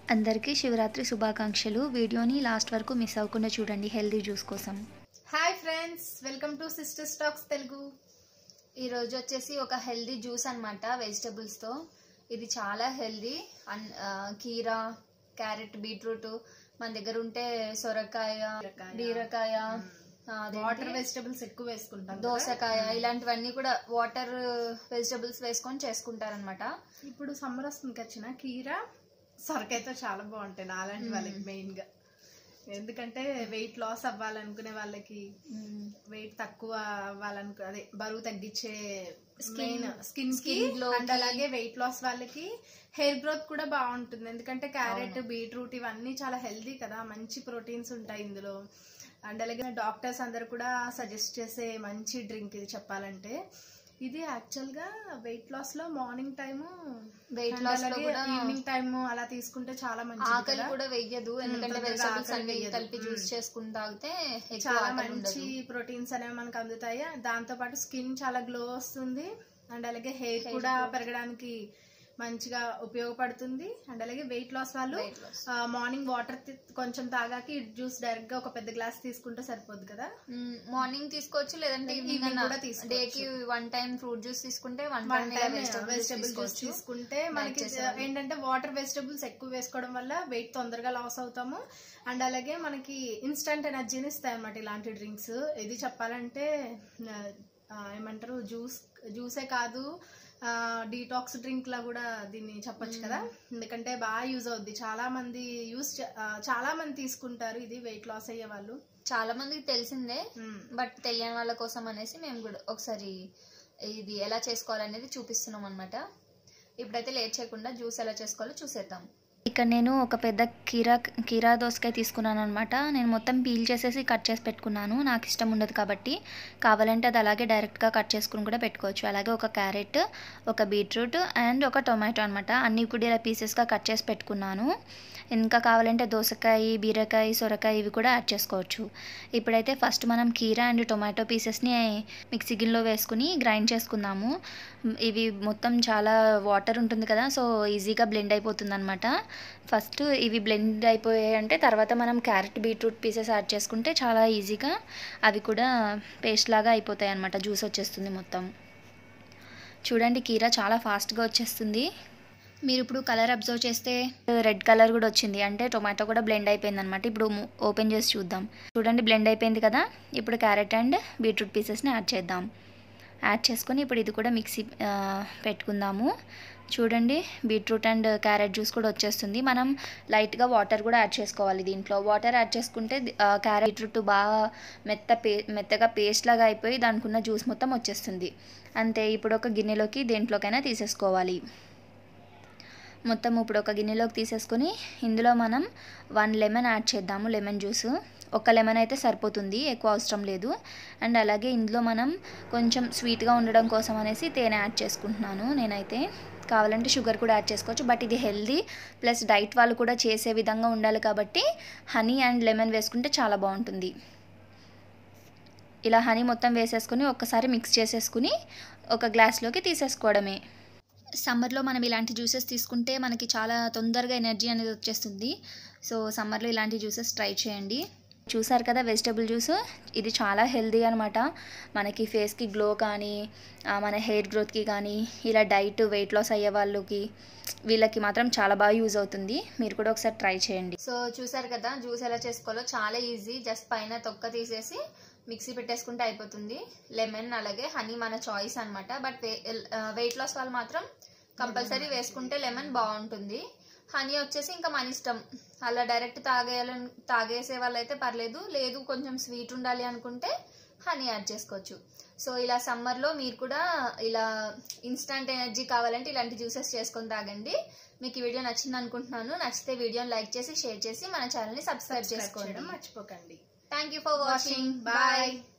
అందరికీ శివరాత్రి శుభాకాంక్షలు వీడియోని లాస్ట్ వరకు మిస్ అవ్వకుండా చూడండి హెల్దీ జ్యూస్ కోసం hi friends welcome to sister stacks Telugu ఈరోజు వచ్చేసి ఒక హెల్దీ జ్యూస్ అనమాట వెజిటబుల్స్తో ఇది చాలా హెల్దీ అన్ ఆ, కీరా క్యారెట్ బీట్రూట్ మన దగ్గర ఉంటే సొరకాయ బీరకాయ. బీరకాయ ఆ, అదేంటి? వాటర్ వెజిటబుల్స్ ఎక్కువ వేసుకుంటాం కదా. దోసకాయ ఇలాంటివన్నీ కూడా వాటర్ వెజిటబుల్స్ వేసుకొని చేసుకుంటారనమాట ఇప్పుడు సమ్మర్ వస్తుంది వచ్చిన కీర సొరకాయతో చాలా బాగుంటాయి నాలాంటి వాళ్ళకి మెయిన్ గా ఎందుకంటే వెయిట్ లాస్ అవ్వాలనుకునే వాళ్ళకి వెయిట్ తక్కువ అవ్వాలనుకు అదే బరువు తగ్గించే మెయిన్ స్కిన్ కి Skin glow అండ్ అలాగే వెయిట్ లాస్ వాళ్ళకి హెయిర్ గ్రోత్ కూడా బాగుంటుంది ఎందుకంటే క్యారెట్ బీట్రూట్ ఇవన్నీ చాలా హెల్దీ కదా మంచి ప్రోటీన్స్ ఉంటాయి ఇందులో అండ్ అలాగే డాక్టర్స్ అందరు కూడా సజెస్ట్ చేసే మంచి డ్రింక్ ఇది చెప్పాలంటే ఇది యాక్చువల్ గా వెయిట్ లాస్ లో మార్నింగ్ టైము Weight loss లో కూడా ఈవినింగ్ టైమ్ అలా తీసుకుంటే చాలా మంచిది ఆకలి కదా. కూడా వెయ్యదు ఎందుకంటే తొందరగా వెజిటబుల్స్ ఆకలి అన్ని వెయ్యదు. కలిపి జ్యూస్ మ్మ్. చేసుకుని తాగితే ఎక్కువ చాలా ఆకలి మంచి ఉండదు ప్రోటీన్స్ అనేవి మనకు అందుతాయి దాంతో పాటు స్కిన్ చాలా గ్లో వస్తుంది అండ్ అలాగే హెయిర్ కూడా పెరగడానికి మంచిగా ఉపయోగపడుతుంది అండ్ అలాగే వెయిట్ లాస్ వాళ్ళు Weight loss. మార్నింగ్ వాటర్ కొంచెం తాగాకి జ్యూస్ డైరెక్ట్ గా ఒక పెద్ద గ్లాస్ తీసుకుంటే సరిపోద్ది కదా మార్నింగ్ తీసుకోవచ్చు లేదంటే Evening ఈవినింగ్ కూడా తీసుకోవచ్చు. డే కి వన్ టైం ఫ్రూట్ జ్యూస్ తీసుకుంటే one one time time vegetable juice vegetables తీసుకుంటే మనకి చేసేవాళ్ళు. ఏంటంటే వాటర్ వెజిటబుల్స్ ఎక్కువ వేసుకోవడం వల్ల వెయిట్ తొందరగా లాస్ అవుతాము అండ్ అలాగే మనకి ఇన్స్టంట్ ఎనర్జీని ఇస్తాయి అన్నమాట ఇలాంటి డ్రింక్స్ ఇది చెప్పాలంటే ఆ, ఆ, ఏమంటారు జ్యూస్ జ్యూసే కాదు డీటాక్స్ డ్రింక్ లా కూడా దీన్ని చెప్పొచ్చు కదా ఎందుకంటే బాగా యూజ్ అవుద్ది చాలా మంది యూస్ చాలా మంది తీసుకుంటారు ఇది వెయిట్ లాస్ అయ్యే వాళ్ళు చాలా మందికి తెలిసిందే మ్మ్. బట్ తెలియని వాళ్ళ కోసం అనేసి మేము కూడా ఒకసారి ఇది ఎలా చేసుకోవాలనేది చూపిస్తున్నాం అనమాట ఇప్పుడైతే లేట్ చేయకుండా జ్యూస్ ఎలా చేసుకోవాలో చూసేద్దాం ఇక్కడ నేను ఒక పెద్ద కీరా కీరా దోసకాయ తీసుకున్నాను అనమాట నేను మొత్తం పీల్ చేసేసి కట్ చేసి పెట్టుకున్నాను నాకు ఇష్టం ఉండదు కాబట్టి కావాలంటే అది అలాగే డైరెక్ట్గా కట్ చేసుకుని కూడా పెట్టుకోవచ్చు అలాగే ఒక క్యారెట్ ఒక బీట్రూట్ అండ్ ఒక టొమాటో అనమాట అన్నీ కూడా ఇలా పీసెస్గా కట్ చేసి పెట్టుకున్నాను ఇంకా కావాలంటే దోసకాయ బీరకాయ సొరకాయ ఇవి కూడా యాడ్ చేసుకోవచ్చు ఇప్పుడైతే ఫస్ట్ మనం కీరా అండ్ టొమాటో పీసెస్ని మిక్సీ గిన్నెలో వేసుకుని గ్రైండ్ చేసుకుందాము ఇవి మొత్తం చాలా వాటర్ ఉంటుంది కదా సో ఈజీగా బ్లెండ్ అయిపోతుంది అనమాట ఫస్ట్ ఇవి బ్లెండ్ అయిపోయాయి అంటే తర్వాత మనం క్యారెట్ బీట్రూట్ పీసెస్ యాడ్ చేసుకుంటే చాలా ఈజీగా అవి కూడా పేస్ట్ లాగా అయిపోతాయి అనమాట జ్యూస్ వచ్చేస్తుంది మొత్తం చూడండి కీరా చాలా ఫాస్ట్గా వచ్చేస్తుంది మీరు ఇప్పుడు కలర్ అబ్జర్వ్ చేస్తే రెడ్ కలర్ కూడా వచ్చింది అంటే టొమాటో కూడా బ్లెండ్ అయిపోయింది అనమాట ఇప్పుడు ఓపెన్ చేసి చూద్దాం చూడండి బ్లెండ్ అయిపోయింది కదా ఇప్పుడు క్యారెట్ అండ్ బీట్రూట్ పీసెస్ని యాడ్ చేద్దాం యాడ్ చేసుకొని ఇప్పుడు ఇది కూడా మిక్సీ ఆ, పెట్టుకుందాము చూడండి బీట్రూట్ అండ్ క్యారెట్ జ్యూస్ కూడా వచ్చేస్తుంది మనం లైట్గా వాటర్ కూడా యాడ్ చేసుకోవాలి దీంట్లో వాటర్ యాడ్ చేసుకుంటే ఆ, క్యారెట్ బీట్రూట్ బాగా మెత్త పే మెత్తగా పేస్ట్ లాగా అయిపోయి దానికి ఉన్న జ్యూస్ మొత్తం వచ్చేస్తుంది అంతే ఇప్పుడు ఒక గిన్నెలోకి దేంట్లోకైనా తీసేసుకోవాలి మొత్తం ఇప్పుడు ఒక గిన్నెలోకి తీసేసుకొని ఇందులో మనం వన్ లెమన్ యాడ్ చేద్దాము లెమన్ జ్యూస్ ఒక లెమన్ అయితే సరిపోతుంది ఎక్కువ అవసరం లేదు అండ్ అలాగే ఇందులో మనం కొంచెం స్వీట్గా ఉండడం కోసం అనేసి తేనె యాడ్ చేసుకుంటున్నాను నేనైతే కావాలంటే షుగర్ కూడా యాడ్ చేసుకోవచ్చు బట్ ఇది హెల్దీ ప్లస్ డైట్ వాళ్ళు కూడా చేసే విధంగా ఉండాలి కాబట్టి హనీ అండ్ లెమన్ వేసుకుంటే చాలా బాగుంటుంది ఇలా హనీ మొత్తం వేసేసుకొని ఒక్కసారి మిక్స్ చేసేసుకుని ఒక గ్లాస్లోకి తీసేసుకోవడమే సమ్మర్లో మనం ఇలాంటి జ్యూసెస్ తీసుకుంటే మనకి చాలా తొందరగా ఎనర్జీ అనేది వచ్చేస్తుంది సో సమ్మర్లో ఇలాంటి జ్యూసెస్ ట్రై చేయండి చూసారు కదా వెజిటబుల్ జ్యూస్ ఇది చాలా హెల్దీ అనమాట మనకి ఫేస్కి గ్లో కానీ ఆ, మన హెయిర్ గ్రోత్కి కానీ ఇలా డైట్ వెయిట్ లాస్ అయ్యే వాళ్ళకి వీళ్ళకి మాత్రం చాలా బాగా యూజ్ అవుతుంది మీరు కూడా ఒకసారి ట్రై చేయండి సో చూసారు కదా జ్యూస్ ఎలా చేసుకోవాలో చాలా ఈజీ జస్ట్ పైన తొక్క తీసేసి మిక్సీ పెట్టేసుకుంటే అయిపోతుంది లెమన్ అలాగే హనీ మన చాయిస్ అనమాట బట్ వెయిట్ లాస్ వాళ్ళు మాత్రం కంపల్సరీ వేసుకుంటే లెమన్ బాగుంటుంది హనీ వచ్చేసి ఇంకా మన ఇష్టం అలా డైరెక్ట్ తాగేయాలని తాగేసే వాళ్ళైతే పర్లేదు లేదు కొంచెం స్వీట్ ఉండాలి అనుకుంటే హనీ యాడ్ చేసుకోవచ్చు సో ఇలా సమ్మర్లో మీరు కూడా ఇలా ఇన్స్టంట్ ఎనర్జీ కావాలంటే ఇలాంటి జ్యూసెస్ చేసుకొని తాగండి మీకు ఈ వీడియో నచ్చింది అనుకుంటున్నాను నచ్చితే వీడియోని లైక్ చేసి షేర్ చేసి మన ఛానల్ని సబ్స్క్రైబ్ సబ్స్క్రైబ్ చేసుకోండి చేయడం మర్చిపోకండి thank you for watching bye bye